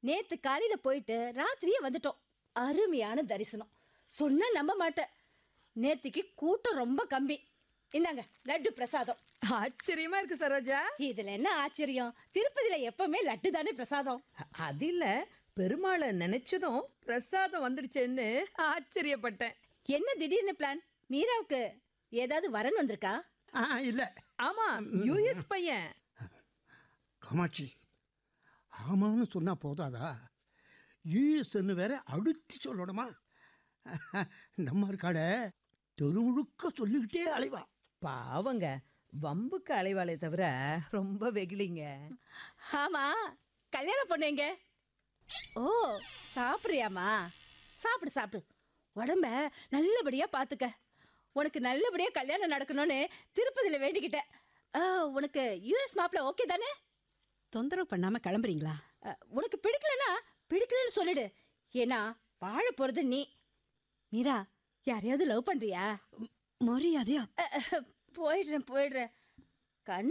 நேத்து காலையில போயிட்டு ராத்திரியே வந்துட்டோம் அருமையான தரிசனம் சொன்னா நம்ப மாட்டேன் நேத்திக்கு கூட்டம் ரொம்ப கம்மி இந்தாங்க லட்டு பிரசாதம் ஆச்சரியமா இருக்கு சரோஜா இதுல என்ன ஆச்சரியம் திருப்பதியில எப்பவுமே லட்டு தானே பிரசாதம் அ- அது இல்ல பெருமாளை நினைச்சதும் பிரசாதம் வந்துடுச்சேன்னு ஆச்சரியப்பட்டேன் என்ன திடீர்னு பிளான் மீராவுக்கு ஏதாவது வரன் வந்திருக்கா ஆ இல்லை ஆமா யூஎஸ் பையன் காமாட்சி ஆமான்னு சொன்னால் போதாதா யூஎஸ்ன்னு வேற அடுத்து சொல்லணுமா நம்ம இருக்காட தெரு முழுக்க சொல்லிக்கிட்டே அலைவா பாவங்க வம்புக்கு அலைவாளே தவிர ரொம்ப வெகுளிங்க ஆமா கல்யாண பொண்ணு எங்க ஓ சாப்பிட்றியாமா சாப்பிடு சாப்பிடு உடம்ப நல்லபடியா பாத்துக்க உனக்கு நல்லபடியா கல்யாணம் நடக்கணும்னு திருப்பதியில வேண்டிக்கிட்டேன் ஆ, உனக்கு யூஎஸ் மாப்பிள்ள ஓகே தானே தொந்தரவு பண்ணாம கிளம்புறீங்களா அ, உனக்கு பிடிக்கலனா பிடிக்கலன்னு சொல்லிடு ஏன்னா வாழ போறது நீ மீரா யாரையாவது லவ் பண்றியா மரியாதையா அ, அ, போயிடுறேன் போயிடுறேன் கண்